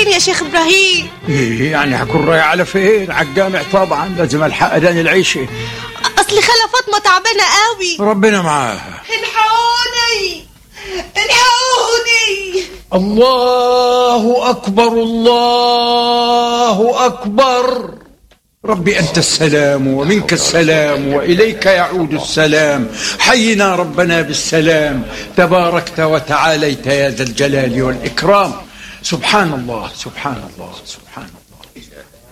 فين يا شيخ ابراهيم إيه يعني هكون رايح على فين على الجامع طبعا لازم الحق اذان العيشه اصل خاله فاطمه تعبانه قوي ربنا معاها الحقوني الحقوني الله اكبر الله اكبر ربي أنت السلام ومنك السلام وإليك يعود السلام حينا ربنا بالسلام تباركت وتعاليت يا ذا الجلال والإكرام سبحان الله سبحان الله سبحان الله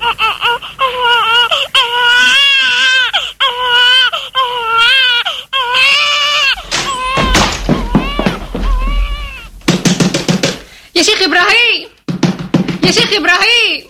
يا شيخ إبراهيم يا شيخ إبراهيم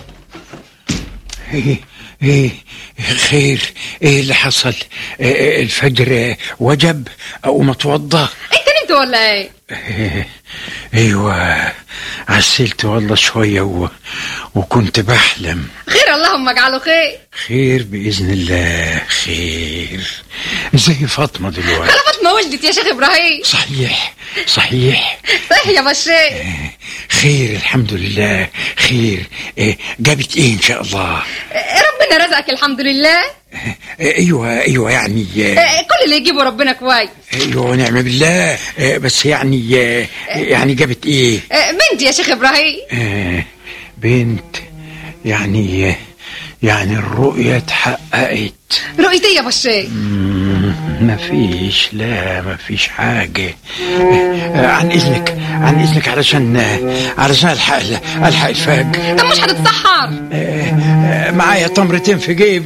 ايه ايه خير ايه اللي حصل إيه الفجر وجب او متوضى انت نمت ولا ايه إيه ايوه عسلت والله شويه و... وكنت بحلم خير اللهم اجعله خير خير باذن الله خير زي فاطمه دلوقتي خلا فاطمه ولدت يا شيخ ابراهيم صحيح صحيح صحيح يا بشير خير الحمد لله خير إيه جابت ايه ان شاء الله ربنا رزقك الحمد لله ايوه ايوه يعني كل اللي يجيبه ربنا كويس ايوه ونعم بالله بس يعني يعني جابت ايه بنت يا شيخ ابراهيم بنت يعني يعني الرؤية اتحققت رؤية ايه يا بشير ما فيش لا ما فيش حاجة عن إذنك عن إذنك علشان علشان ألحق ألحق الفجر طب مش هتتسحر معايا تمرتين في جيبي